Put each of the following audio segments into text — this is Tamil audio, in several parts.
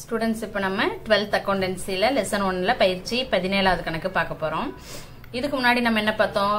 ஸ்டூடெண்ட்ஸ் இப்போ நம்ம டுவெல்த் அக்கௌண்டன்சியில் லெசன் ஒன்ல பயிற்சி பதினேழாவது கணக்கு பார்க்க போறோம் இதுக்கு முன்னாடி நம்ம என்ன பார்த்தோம்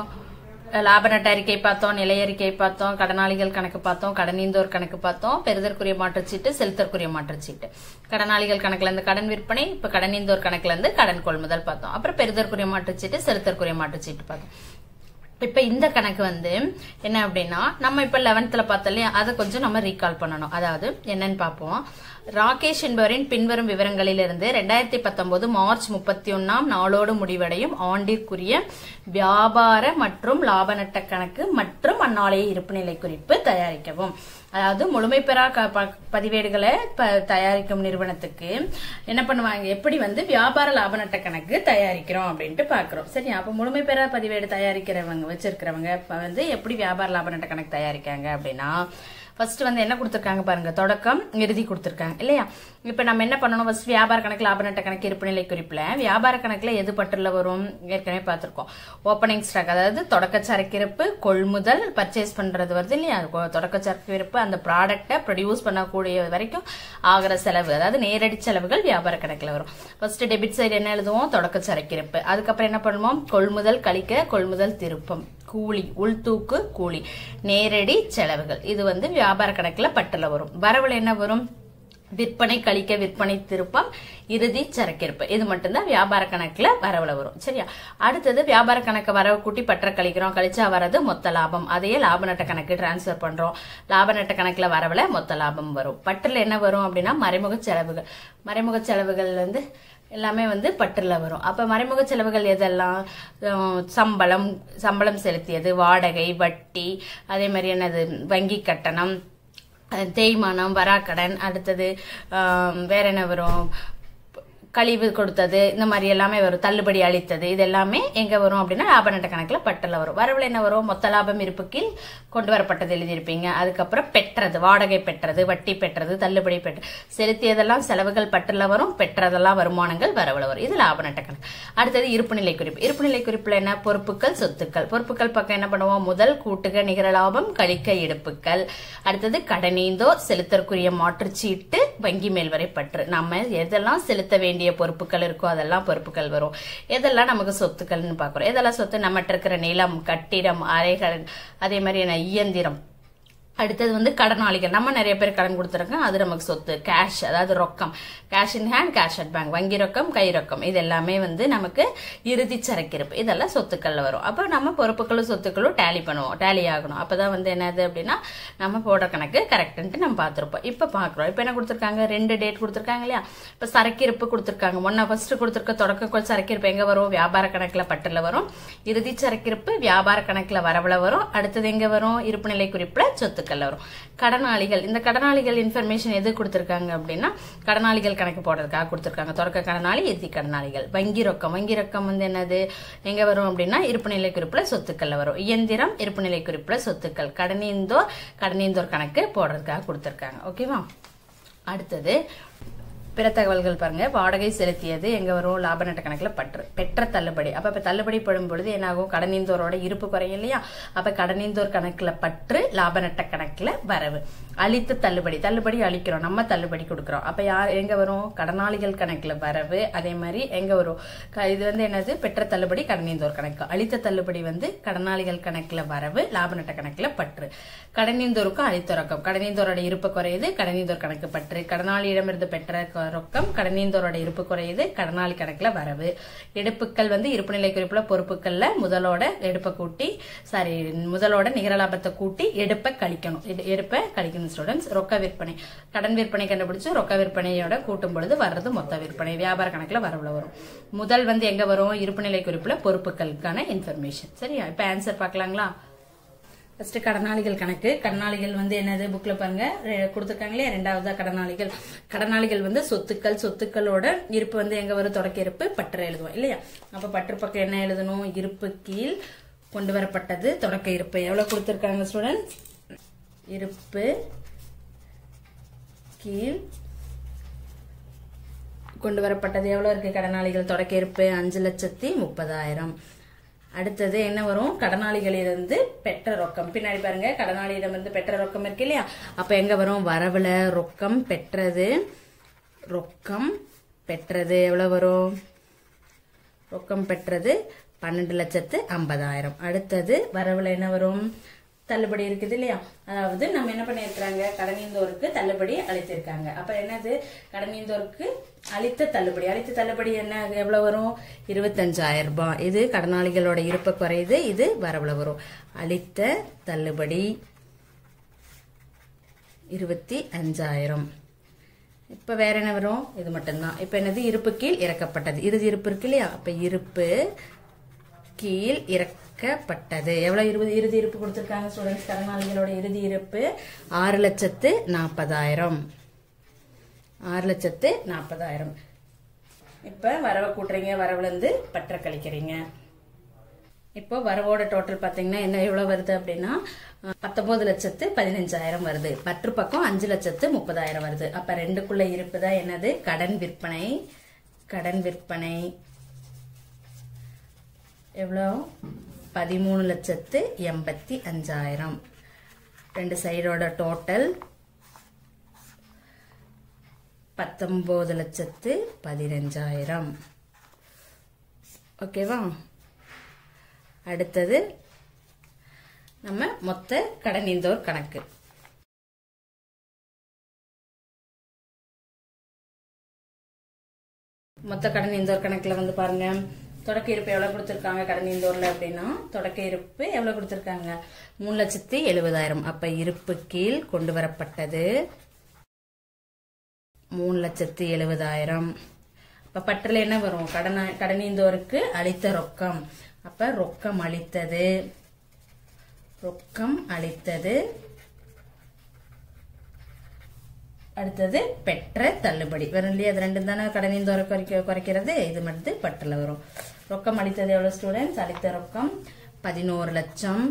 லாப நட்ட அறிக்கை பார்த்தோம் நிலை அறிக்கை பார்த்தோம் கடனாளிகள் கணக்கு பார்த்தோம் கடனீந்தோர் கணக்கு பார்த்தோம் பெறுதற்குரிய மாற்றுச்சீட்டு செலுத்தற்குரிய மாற்றுச்சீட்டு கடனாளிகள் கணக்குல இருந்து கடன் விற்பனை இப்ப கடனீந்தோர் கணக்குல இருந்து கடன் கொள்முதல் பார்த்தோம் அப்புறம் பெறுதற்குரிய மாற்றுச்சீட்டு செலுத்தற்குரிய மாற்றுச்சீட்டு பார்த்தோம் இப்ப இந்த கணக்கு வந்து என்ன அப்படின்னா நம்ம இப்ப லெவன்த்ல பார்த்தோம் இல்லையா அதை கொஞ்சம் நம்ம ரீகால் பண்ணணும் அதாவது என்னன்னு பார்ப்போம் ராகேஷ் என்பவரின் பின்வரும் விவரங்களிலிருந்து ரெண்டாயிரத்தி பத்தொன்பது மார்ச் முப்பத்தி ஒன்னாம் நாளோடு முடிவடையும் ஆண்டிற்குரிய வியாபார மற்றும் லாப நட்ட கணக்கு மற்றும் அந்நாளைய இருப்புநிலை குறிப்பு தயாரிக்கவும் அதாவது முழுமை பெறா க- ப- பதிவேடுகளை ப- தயாரிக்கும் நிறுவனத்துக்கு என்ன பண்ணுவாங்க எப்படி வந்து வியாபார லாப நட்ட கணக்கு தயாரிக்கிறோம் அப்படின்ட்டு பாக்குறோம் சரியா அப்ப முழுமை பெறா பதிவேடு தயாரிக்கிறவங்க வச்சிருக்கிறவங்க இப்ப வந்து எப்படி வியாபார லாப நட்ட கணக்கு தயாரிக்காங்க அப்படின்னா ஃபர்ஸ்ட் வந்து என்ன கொடுத்துருக்காங்க பாருங்க தொடக்கம் இறுதி கொடுத்துருக்காங்க இல்லையா இப்ப நம்ம என்ன பண்ணணும் ஃபர்ஸ்ட் வியாபார கணக்கு லாப நட்ட கணக்கு இருப்புநிலை குறிப்புல வியாபார கணக்குல எது பற்றுல வரும் ஏற்கனவே பார்த்திருக்கோம் ஓப்பனிங் ஸ்டாக் அதாவது தொடக்க சரக்கிருப்பு கொள்முதல் பர்ச்சேஸ் பண்றது வருது இல்லையா கொ- தொடக்க சரக்கிருப்பு அந்த ப்ராடக்ட்டை ப்ரொடியூஸ் பண்ணக்கூடிய வரைக்கும் ஆகிற செலவு அதாவது நேரடி செலவுகள் வியாபார கணக்குல வரும் ஃபர்ஸ்ட் டெபிட் சைடு என்ன எழுதுவோம் தொடக்க சரக்கிருப்பு அதுக்கப்புறம் என்ன பண்ணுவோம் கொள்முதல் கழிக்க கொள்முதல் திருப்பம் கூலி உள்தூக்கு கூலி நேரடி செலவுகள் இது வந்து வியாபார கணக்குல பட்டுல வரும் வரவுல என்ன வரும் விற்பனை கழிக்க விற்பனை திருப்பம் இறுதி சரக்கிருப்பு இது மட்டும்தான் வியாபார கணக்குல வரவுல வரும் சரியா அடுத்தது வியாபார கணக்கு வரவு கூட்டி பற்ற கழிக்கிறோம் கழிச்சா வரது மொத்த லாபம் அதையே லாப நட்ட கணக்கு டிரான்ஸ்ஃபர் பண்றோம் லாப நட்ட கணக்குல வரவுல மொத்த லாபம் வரும் பட்டுல என்ன வரும் அப்படின்னா மறைமுக செலவுகள் மறைமுக செலவுகள் வந்து எல்லாமே வந்து பட்டுல வரும் அப்ப மறைமுக செலவுகள் எதெல்லாம் அஹ் சம்பளம் சம்பளம் செலுத்தியது வாடகை வட்டி அதே மாதிரி என்னது வங்கி கட்டணம் அஹ் தேய்மானம் வராக்கடன் அடுத்தது ஆம், வேற என்ன வரும் கழிவு கொடுத்தது இந்த மாதிரி எல்லாமே வரும் தள்ளுபடி அளித்தது இது எல்லாமே எங்க வரும் அப்படின்னா லாப நட்ட கணக்குல பட்டியல வரும் வரவுல என்ன வரும் மொத்த லாபம் இருப்பு கீழ் கொண்டு வரப்பட்டது எழுதியிருப்பீங்க அதுக்கப்புறம் பெற்றது வாடகை பெற்றது வட்டி பெற்றது தள்ளுபடி பெற்றது செலுத்தியதெல்லாம் செலவுகள் பட்டியல வரும் பெற்றதெல்லாம் வருமானங்கள் வரவுல வரும் இது லாப நட்ட கணக்கு அடுத்தது இருப்புநிலை குறிப்பு இருப்புநிலை குறிப்புல என்ன பொறுப்புகள் சொத்துக்கள் பொறுப்புகள் பக்கம் என்ன பண்ணுவோம் முதல் கூட்டுக நிகர லாபம் கழிக்க எடுப்புகள் அடுத்தது கடனீந்தோர் செலுத்தற்குரிய மாற்றுச்சீட்டு வங்கி மேல்வரை பற்று நம்ம எதெல்லாம் செலுத்த வேண்டிய பொறுப்புகள் இருக்கோ அதெல்லாம் பொறுப்புகள் வரும் எதெல்லாம் நமக்கு சொத்துக்கள்னு பார்க்குறோம் எதெல்லாம் சொத்து நம்மகிட்ட இருக்கிற நிலம் கட்டிடம் அறைகள் அதே மாதிரி என்ன இயந்திரம் அடுத்தது வந்து கடனாளிகள் நம்ம நிறைய பேர் கடன் கொடுத்துருக்கோம் அது நமக்கு சொத்து கேஷ் அதாவது ரொக்கம் cash in hand cash at bank வங்கி ரொக்கம் கை ரொக்கம் இது எல்லாமே வந்து நமக்கு இறுதி சரக்கிருப்பு இதெல்லாம் சொத்துக்கள்ல வரும் அப்போ நம்ம பொறுப்புகளும் சொத்துக்களும் டேலி பண்ணுவோம் டேலி ஆகணும் அப்பதான் வந்து என்னது அப்படின்னா நம்ம போடுற கணக்கு கரெக்டுன்ட்டு நம்ம பார்த்துருப்போம் இப்போ பார்க்குறோம் இப்போ என்ன கொடுத்துருக்காங்க ரெண்டு டேட் கொடுத்துருக்காங்க இல்லையா இப்போ சரக்கிருப்பு கொடுத்துருக்காங்க ஒன்னா ஃபர்ஸ்ட் கொடுத்துருக்க தொடக்க சரக்கிருப்பு எங்க வரும் வியாபார கணக்குல பட்டுல வரும் இறுதி சரக்கிருப்பு வியாபார கணக்குல வரவுல வரும் அடுத்தது எங்க வரும் இருப்புநிலை குறிப்புல சொத்துக்கள்ல வரும் கடனாளிகள் இந்த கடனாளிகள் இன்ஃபர்மேஷன் எது கொடுத்துருக்காங்க அப்படின்னா கடனாளிகள் கணக்கு போடுறதுக்காக கொடுத்துருக்காங்க தொடக்க கடனாளி இறுதி கடனாளிகள் வங்கி ரொக்கம் வங்கி ரொக்கம் வந்து என்னது எங்க வரும் அப்படின்னா இருப்புநிலை குறிப்புல சொத்துக்கள்ல வரும் இயந்திரம் இருப்புநிலை குறிப்புல சொத்துக்கள் கடனீந்தோர் கடனீந்தோர் கணக்கு போடுறதுக்காக கொடுத்துருக்காங்க ஓகேவா அடுத்தது பிற தகவல்கள் பாருங்க வாடகை செலுத்தியது எங்க வரும் லாப நட்ட கணக்குல பற்று பெற்ற தள்ளுபடி அப்ப இப்ப தள்ளுபடி படும் பொழுது என்ன ஆகும் கடனீந்தோரோட இருப்பு குறையும் இல்லையா அப்ப கடனீந்தோர் கணக்குல பற்று லாப நட்ட கணக்குல வரவு அளித்து தள்ளுபடி தள்ளுபடி அளிக்கிறோம் நம்ம தள்ளுபடி கொடுக்கிறோம் அப்ப யார் எங்க வரும் கடனாளிகள் கணக்குல வரவு அதே மாதிரி எங்க வரும் க- இது வந்து என்னது பெற்ற தள்ளுபடி கடனீந்தோர் கணக்கு அளித்த தள்ளுபடி வந்து கடனாளிகள் கணக்குல வரவு லாப நட்ட கணக்குல பற்று கடனீந்தோருக்கும் அளித்த ரொக்கம் கடனீந்தோரோட இருப்பு குறையுது கடனீந்தோர் கணக்கு பற்று கடனாளியிடமிருந்து பெற்ற கொ- ரொக்கம் கடனீந்தோரோட இருப்பு குறையுது கடனாளி கணக்குல வரவு எடுப்புக்கள் வந்து இருப்புநிலை குறிப்புல பொறுப்புக்கள்ல முதலோட எடுப்பை கூட்டி சாரி முதலோட நிகர லாபத்தை கூட்டி எடுப்பை கழிக்கணும் எடு- எடுப்பை கழிக்கணும் ஸ்டூடெண்ட்ஸ் ரொக்க விற்பனை கடன் விற்பனை கண்டுபிடிச்சு ரொக்க விற்பனையோட கூட்டும் பொழுது வர்றது மொத்த விற்பனை வியாபார கணக்குல வரவுல வரும் முதல் வந்து எங்க வரும் இருப்புநிலை குறிப்புல பொறுப்புகளுக்கான இன்ஃபர்மேஷன் சரியா இப்ப ஆன்சர் பார்க்கலாங்களா ஃபர்ஸ்ட் கடனாளிகள் கணக்கு கடனாளிகள் வந்து என்னது புக்ல பாருங்க ரெ- கொடுத்திருக்காங்களே ரெண்டாவதா கடனாளிகள் கடனாளிகள் வந்து சொத்துக்கள் சொத்துக்களோட இருப்பு வந்து எங்க வரும் தொடக்க இருப்பு பற்று எழுதுவோம் இல்லையா அப்ப பற்று பக்கம் என்ன எழுதணும் இருப்பு கீழ் கொண்டு வரப்பட்டது தொடக்க இருப்பு எவ்வளவு கொடுத்திருக்காங்க ஸ்டூடெண்ட்ஸ் இருப்பு கீழ் கொண்டு வரப்பட்டது எவ்வளவு இருக்கு கடனாளிகள் தொடக்க இருப்பு அஞ்சு லட்சத்தி முப்பதாயிரம் அடுத்தது என்ன வரும் கடனாளிகளிலிருந்து பெற்ற ரொக்கம் பின்னாடி பாருங்க கடனாளியிடமிருந்து பெற்ற ரொக்கம் இருக்கு இல்லையா அப்ப எங்க வரும் வரவுல ரொக்கம் பெற்றது ரொக்கம் பெற்றது எவ்வளவு வரும் ரொக்கம் பெற்றது பன்னெண்டு லட்சத்து ஐம்பதாயிரம் அடுத்தது வரவுல என்ன வரும் தள்ளுபடி இருக்குது இல்லையா அதாவது நம்ம என்ன பண்ணியிருக்கிறாங்க கடனீந்தோருக்கு தள்ளுபடி அளித்திருக்காங்க அப்ப என்னது கடனீந்தோருக்கு அளித்த தள்ளுபடி அளித்த தள்ளுபடி என்ன அது எவ்வளவு வரும் இருபத்தஞ்சாயிரம் ரூபாய் இது கடனாளிகளோட இருப்பு குறையுது இது வரவுல வரும் அளித்த தள்ளுபடி இருபத்தி அஞ்சாயிரம் இப்ப வேற என்ன வரும் இது மட்டும்தான் இப்ப என்னது இருப்பு கீழ் இறக்கப்பட்டது இறுதி இருப்பு இருக்கு இல்லையா அப்ப இருப்பு கீழ் இறக்கப்பட்டது எவ்வளவு இருபது இறுதி இருப்பு கொடுத்திருக்காங்க ஸ்டூடெண்ட்ஸ் கடனாளிகளோட இறுதி இருப்பு ஆறு லட்சத்து நாற்பதாயிரம் ஆறு லட்சத்து நாற்பதாயிரம் இப்ப வரவை கூட்டுறீங்க வரவுல இருந்து பற்ற கழிக்கிறீங்க இப்போ வரவோட டோட்டல் பாத்தீங்கன்னா என்ன எவ்வளவு வருது அப்படின்னா அஹ், பத்தொன்பது லட்சத்து பதினஞ்சாயிரம் வருது பற்று பக்கம் அஞ்சு லட்சத்து முப்பதாயிரம் வருது அப்ப ரெண்டுக்குள்ள இருப்புதா என்னது கடன் விற்பனை கடன் விற்பனை எவ்வளோ பதிமூணு லட்சத்து எண்பத்தி அஞ்சாயிரம் ரெண்டு சைடோட டோட்டல் பத்தொன்பது லட்சத்து பதினஞ்சாயிரம் ஓகேவா அடுத்தது நம்ம மொத்த கடனீந்தோர் கணக்கு மொத்த கடன் இந்தோர் கணக்குல வந்து பாருங்க தொடக்க இருப்பு எவ்வளவு கொடுத்திருக்காங்க கடன் இந்தோர்ல அப்படின்னா தொடக்க இருப்பு எவ்வளவு கொடுத்திருக்காங்க மூணு லட்சத்தி எழுபதாயிரம் அப்ப இருப்பு கீழ் கொண்டு வரப்பட்டது மூணு லட்சத்தி எழுபதாயிரம் அப்ப பற்றில என்ன வரும் கடன கடனீந்தோருக்கு அளித்த ரொக்கம் அப்ப ரொக்கம் அளித்தது ரொக்கம் அளித்தது அடுத்தது பெற்ற தள்ளுபடி வரும் இல்லையா அது ரெண்டும் தானே கடனீந்தோரை குறைக்க குறைக்கிறது இது மட்டும் பற்றில் வரும் ரொக்கம் அளித்தது எவ்வளவு ஸ்டூடெண்ட்ஸ் அளித்த ரொக்கம் பதினோரு லட்சம்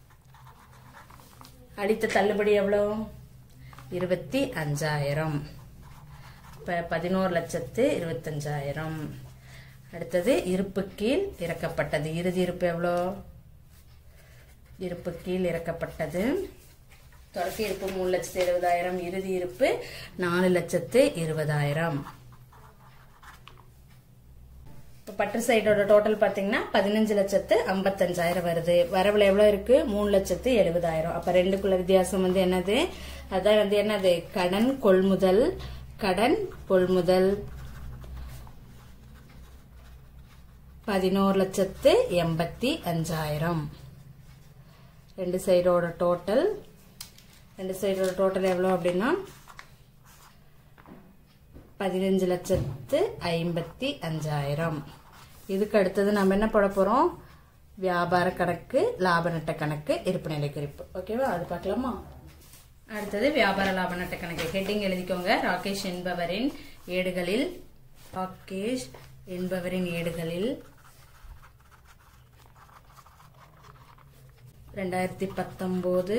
அளித்த தள்ளுபடி எவ்வளோ இருபத்தி அஞ்சாயிரம் இப்ப பதினோரு லட்சத்து இருபத்தஞ்சாயிரம் அடுத்தது இருப்பு கீழ் இறக்கப்பட்டது இறுதி இருப்பு எவ்வளோ இருப்பு கீழ் இறக்கப்பட்டது தொடக்க இருப்பு மூணு லட்சத்து எழுபதாயிரம் இறுதி இருப்பு நாலு லட்சத்து இருபதாயிரம் இப்போ பட்டு சைடோட டோட்டல் பாத்தீங்கன்னா பதினஞ்சு லட்சத்து ஐம்பத்தஞ்சாயிரம் வருது வரவுல எவ்வளவு இருக்கு மூணு லட்சத்து எழுபதாயிரம் அப்ப ரெண்டுக்குள்ள வித்தியாசம் வந்து என்னது அதான் வந்து என்னது கடன் கொள்முதல் கடன் கொள்முதல் பதினோரு லட்சத்து எண்பத்தி அஞ்சாயிரம் ரெண்டு சைடோட டோட்டல் ரெண்டு சைடோட டோட்டல் எவ்வளோ அப்படின்னா பதினஞ்சு லட்சத்து ஐம்பத்தி அஞ்சாயிரம் இதுக்கு அடுத்தது நம்ம என்ன போட போறோம் வியாபார கணக்கு லாப நட்ட கணக்கு இருப்பு நிலை குறிப்பு ஓகேவா அது பார்க்கலாமா அடுத்தது வியாபார லாப நட்ட கணக்கு ஹெட்டிங் எழுதிக்கோங்க ராகேஷ் என்பவரின் ஏடுகளில் ராகேஷ் என்பவரின் ஏடுகளில் ரெண்டாயிரத்தி பத்தொம்போது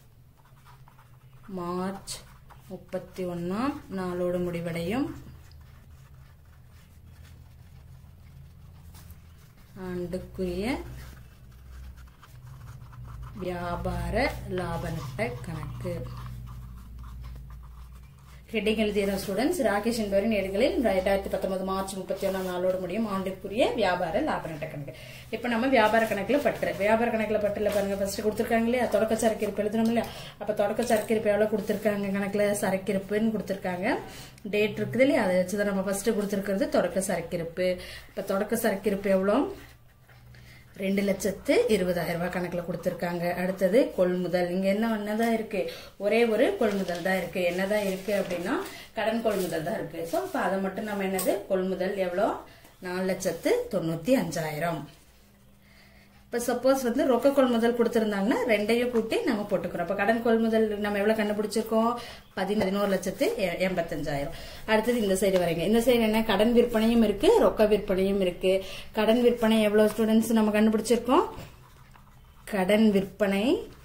மார்ச் முப்பத்தி ஒன்னாம் நாளோடு முடிவடையும் ஆண்டுக்குரிய வியாபார லாப நட்ட கணக்கு ஹெட்டிங் எழுதிய ஸ்டூடெண்ட்ஸ் ராகேஷ் என்பவரின் ஏடுகளில் ரெண்டாயிரத்தி பத்தொன்பது மார்ச் முப்பத்தி ஒன்னாம் நாளோடு முடியும் ஆண்டுக்குரிய வியாபார லாப நட்ட கணக்கு இப்ப நம்ம வியாபார கணக்குல பற்று வியாபார கணக்குல பற்றுல பாருங்க ஃபர்ஸ்ட் கொடுத்திருக்காங்க இல்லையா தொடக்க சரக்கு இருப்பு எழுதணும் இல்லையா அப்ப தொடக்க சரக்கு இருப்பு எவ்வளவு கொடுத்திருக்காங்க கணக்குல சரக்கு இருப்புன்னு கொடுத்திருக்காங்க டேட் இருக்குது இல்லையா அதை வச்சுதான் நம்ம ஃபர்ஸ்ட் கொடுத்திருக்கிறது தொடக்க சரக்கு இருப்பு இப்ப தொடக்க சரக்கு இருப்பு எவ்வளவு ரெண்டு லட்சத்து இருபதாயிரம் ரூபாய் கணக்குல கொடுத்திருக்காங்க அடுத்தது கொள்முதல் இங்க என்ன என்னதான் இருக்கு ஒரே ஒரு கொள்முதல் தான் இருக்கு என்னதான் இருக்கு அப்படின்னா கடன் கொள்முதல் தான் இருக்கு சோ அப்ப அதை மட்டும் நம்ம என்னது கொள்முதல் எவ்வளோ நாலு லட்சத்து தொண்ணூத்தி அஞ்சாயிரம் இப்ப சப்போஸ் வந்து ரொக்க கொள்முதல் கொடுத்திருந்தாங்கன்னா ரெண்டையும் கூட்டி நம்ம போட்டுக்கிறோம் இப்ப கடன் கொள்முதல் நம்ம எவ்வளவு கண்டுபிடிச்சிருக்கோம் பதி- பதினோரு லட்சத்து எ- எண்பத்தஞ்சாயிரம் அடுத்தது இந்த சைடு வரீங்க இந்த சைடு என்ன கடன் விற்பனையும் இருக்கு ரொக்க விற்பனையும் இருக்கு கடன் விற்பனை எவ்வளவு ஸ்டூடெண்ட்ஸ் நம்ம கண்டுபிடிச்சிருக்கோம் கடன் விற்பனை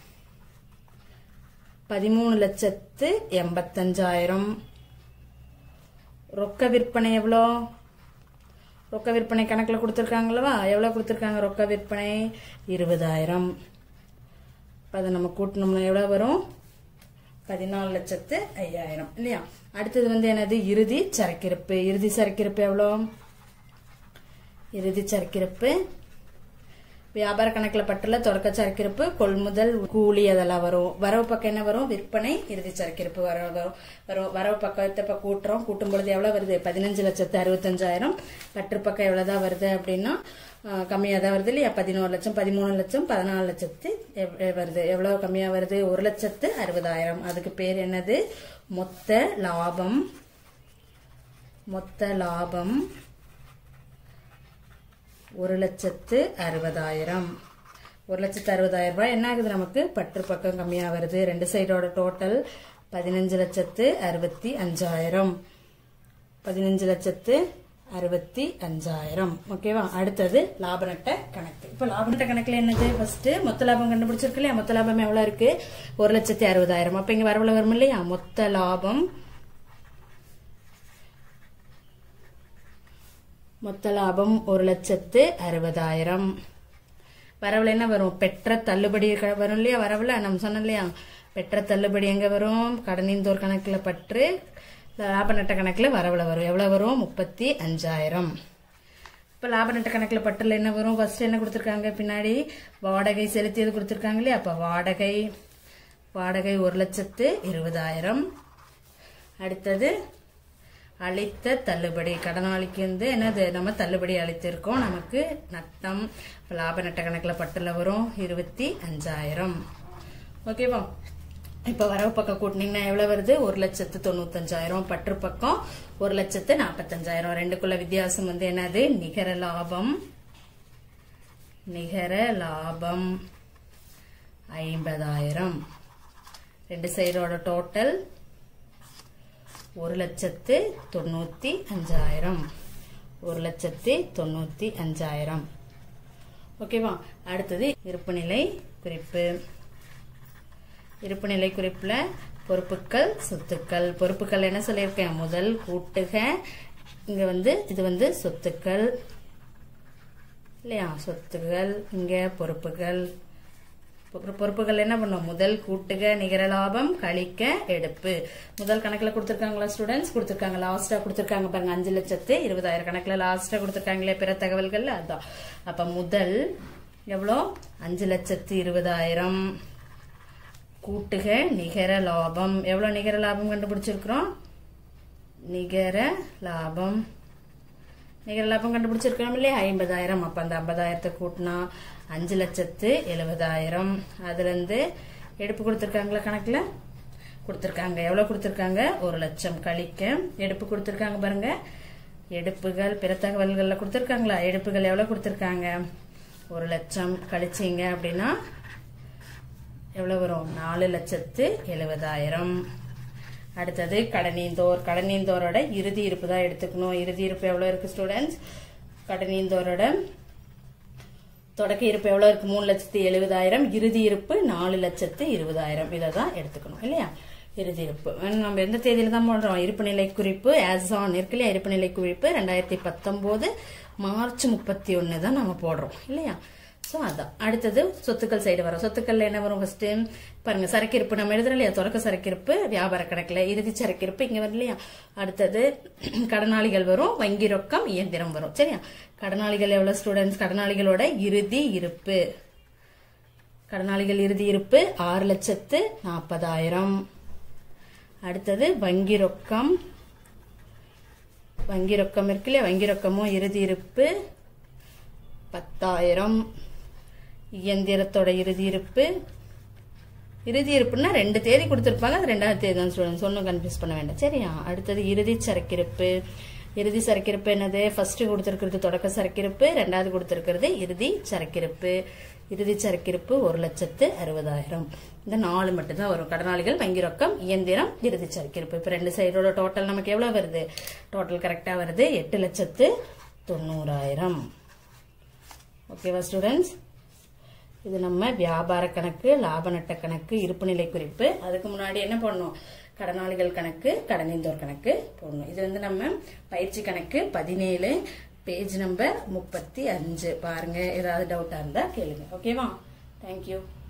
பதிமூணு லட்சத்து எண்பத்தஞ்சாயிரம் ரொக்க விற்பனை எவ்வளோ ரொக்க விற்பனை கணக்குல கொடுத்துருக்காங்களவா எவ்வளவு கொடுத்துருக்காங்க ரொக்க விற்பனை இருபதாயிரம் இப்ப அதை நம்ம கூட்டணும்னா எவ்வளவு வரும் பதினாலு லட்சத்து ஐயாயிரம் இல்லையா அடுத்தது வந்து என்னது இறுதி சரக்கிருப்பு இறுதி சரக்கிருப்பு எவ்வளோ இறுதி சரக்கிருப்பு வியாபார கணக்குல பட்டுள்ள தொடக்க சரக்கிருப்பு கொள்முதல் கூலி அதெல்லாம் வரும் வரவு பக்கம் என்ன வரும் விற்பனை இறுதி சரக்கிருப்பு வர வரும் வரும் வரவு பக்கத்தை இப்ப கூட்டுறோம் கூட்டும் பொழுது எவ்வளவு வருது பதினஞ்சு லட்சத்து அறுபத்தஞ்சாயிரம் பற்று பக்கம் எவ்வளவுதான் வருது அப்படின்னா ஆஹ், கம்மியா தான் வருது இல்லையா பதினோரு லட்சம் பதிமூணு லட்சம் பதினாலு லட்சத்து எவ்- எவ் வருது எவ்வளவு கம்மியா வருது ஒரு லட்சத்து அறுபதாயிரம் அதுக்கு பேர் என்னது மொத்த லாபம் மொத்த லாபம் ஒரு லட்சத்து அறுபதாயிரம் ஒரு லட்சத்து அறுபதாயிரம் ரூபாய் என்ன ஆகுது நமக்கு பற்று பக்கம் கம்மியா வருது ரெண்டு சைடோட டோட்டல் பதினஞ்சு லட்சத்து அறுபத்தி அஞ்சாயிரம் பதினஞ்சு லட்சத்து அறுபத்தி அஞ்சாயிரம் ஓகேவா அடுத்தது லாப நட்ட கணக்கு இப்ப லாப நட்ட கணக்குல என்னது ஃபர்ஸ்ட் மொத்த லாபம் கண்டுபிடிச்சிருக்கு இல்லையா மொத்த லாபம் எவ்வளவு இருக்கு ஒரு லட்சத்தி அறுபதாயிரம் அப்ப இங்க வரவுல வரும் இல்லையா மொத்த லாபம் மொத்த லாபம் ஒரு லட்சத்து அறுபதாயிரம் வரவுல என்ன வரும் பெற்ற தள்ளுபடி க- வரும் இல்லையா வரவுல நம்ம சொன்னோம் இல்லையா பெற்ற தள்ளுபடி எங்க வரும் கடனிந்தோர் கணக்குல பற்று லாப நட்ட கணக்குல வரவுல வரும் எவ்வளவு வரும் முப்பத்தி அஞ்சாயிரம் இப்ப லாப நட்ட கணக்குல பட்டுல என்ன வரும் ஃபர்ஸ்ட் என்ன கொடுத்திருக்காங்க பின்னாடி வாடகை செலுத்தியது கொடுத்திருக்காங்க இல்லையா அப்ப வாடகை வாடகை ஒரு லட்சத்து இருபதாயிரம் அடுத்தது அளித்த தள்ளுபடி கடனாளிக்கு வந்து என்னது நம்ம தள்ளுபடி அளித்திருக்கோம் நமக்கு நட்டம் இப்ப லாப நட்ட கணக்குல பட்டுல வரும் இருபத்தி அஞ்சாயிரம் ஓகேவா இப்ப வரவு பக்கம் கூட்டினீங்கன்னா எவ்வளவு வருது ஒரு லட்சத்து தொண்ணூத்தஞ்சாயிரம் பற்று பக்கம் ஒரு லட்சத்து நாற்பத்தஞ்சாயிரம் ரெண்டுக்குள்ள வித்தியாசம் வந்து என்னது நிகர லாபம் நிகர லாபம் ஐம்பதாயிரம் ரெண்டு சைடோட டோட்டல் ஒரு லட்சத்து தொண்ணூத்தி அஞ்சாயிரம் ஒரு லட்சத்தி தொண்ணூத்தி அஞ்சாயிரம் ஓகேவா அடுத்தது இருப்புநிலை குறிப்பு இருப்புநிலை குறிப்புல பொறுப்புகள் சொத்துக்கள் பொறுப்புகள் என்ன சொல்லியிருக்கேன் முதல் கூட்டுக இங்க வந்து இது வந்து சொத்துக்கள் இல்லையா சொத்துகள் இங்க பொறுப்புகள் பொறு- பொறுப்புகள் என்ன பண்ணும் முதல் கூட்டுக நிகர லாபம் கழிக்க எடுப்பு முதல் கணக்குல கொடுத்திருக்காங்களா ஸ்டூடெண்ட்ஸ் கொடுத்திருக்காங்க லாஸ்டா கொடுத்திருக்காங்க பாருங்க அஞ்சு லட்சத்து இருபதாயிரம் கணக்குல லாஸ்டா கொடுத்திருக்காங்களே பிற தகவல்கள் அதான் அப்ப முதல் எவ்வளோ அஞ்சு லட்சத்து இருபதாயிரம் கூட்டுக நிகர லாபம் எவ்வளவு நிகர லாபம் கண்டுபிடிச்சிருக்கிறோம் நிகர லாபம் நிகர லாபம் கண்டுபிடிச்சிருக்கோம் இல்லையா ஐம்பதாயிரம் அப்ப அந்த ஐம்பதாயிரத்தை கூட்டினா அஞ்சு லட்சத்து எழுபதாயிரம் அதுல இருந்து எடுப்பு கொடுத்திருக்காங்களா கணக்குல கொடுத்திருக்காங்க எவ்வளவு கொடுத்திருக்காங்க ஒரு லட்சம் கழிக்க எடுப்பு கொடுத்திருக்காங்க பாருங்க எடுப்புகள் பிற தகவல்கள்ல கொடுத்திருக்காங்களா எடுப்புகள் எவ்வளவு கொடுத்திருக்காங்க ஒரு லட்சம் கழிச்சீங்க அப்படின்னா எவ்வளவு வரும் நாலு லட்சத்து எழுபதாயிரம் அடுத்தது கடனீந்தோர் கடனீந்தோரோட இறுதி இருப்பு தான் எடுத்துக்கணும் இறுதி இருப்பு எவ்வளவு இருக்கு ஸ்டூடெண்ட்ஸ் கடனீந்தோரோட தொடக்க இருப்பு எவ்வளவு இருக்கு மூணு லட்சத்து எழுபதாயிரம் இறுதி இருப்பு நாலு லட்சத்து இருபதாயிரம் இதை தான் எடுத்துக்கணும் இல்லையா இறுதி இருப்பு அஹ் நம்ம எந்த தேதியில தான் போடுறோம் இருப்பு நிலை குறிப்பு ஆஸ் ஆன் இருக்கு இல்லையா இருப்பு நிலை குறிப்பு ரெண்டாயிரத்தி பத்தொன்பது மார்ச் முப்பத்தி ஒன்னு தான் நம்ம போடுறோம் இல்லையா சோ அதான் அடுத்தது சொத்துக்கள் சைடு வரும் சொத்துக்கள்ல என்ன வரும் ஃபர்ஸ்ட் பாருங்க சரக்கிருப்பு நம்ம எழுதுறோம் இல்லையா தொடக்க சரக்கிருப்பு வியாபார கணக்குல இறுதி சரக்கிருப்பு இங்க வரும் இல்லையா அடுத்தது கடனாளிகள் வரும் வங்கி ரொக்கம் இயந்திரம் வரும் சரியா கடனாளிகள் எவ்வளவு ஸ்டூடெண்ட்ஸ் கடனாளிகளோட இறுதி இருப்பு கடனாளிகள் இறுதி இருப்பு ஆறு லட்சத்து நாற்பதாயிரம் அடுத்தது வங்கி ரொக்கம் வங்கி ரொக்கம் இருக்கு இல்லையா வங்கி ரொக்கமும் இறுதி இருப்பு பத்தாயிரம் இயந்திரத்தோட இறுதி இருப்பு இறுதி இருப்புன்னா ரெண்டு தேதி கொடுத்துருப்பாங்க அது ரெண்டாவது தேதி தான் ஸ்டூடெண்ட்ஸ் ஒன்றும் கன்ஃபியூஸ் பண்ண வேண்டாம் சரியா அடுத்தது இறுதி சரக்கிருப்பு இறுதி சரக்கிருப்பு என்னது ஃபர்ஸ்ட் கொடுத்துருக்கிறது தொடக்க சரக்கிருப்பு ரெண்டாவது கொடுத்துருக்கிறது இறுதி சரக்கிருப்பு இறுதி சரக்கிருப்பு ஒரு லட்சத்து அறுபதாயிரம் இந்த நாலு மட்டும்தான் வரும் கடனாளிகள் வங்கி ரொக்கம் இயந்திரம் இறுதி சரக்கிருப்பு இப்போ ரெண்டு சைடோட டோட்டல் நமக்கு எவ்வளவு வருது டோட்டல் கரெக்டா வருது எட்டு லட்சத்து தொண்ணூறாயிரம் ஓகேவா ஸ்டூடெண்ட்ஸ் இது நம்ம வியாபார கணக்கு லாப நட்ட கணக்கு இருப்புநிலை குறிப்பு அதுக்கு முன்னாடி என்ன பண்ணணும் கடனாளிகள் கணக்கு கடனீந்தோர் கணக்கு போடணும் இது வந்து நம்ம பயிற்சி கணக்கு பதினேழு பேஜ் நம்பர் முப்பத்தி அஞ்சு பாருங்க ஏதாவது டவுட்டா இருந்தா கேளுங்க ஓகேவா தேங்க்யூ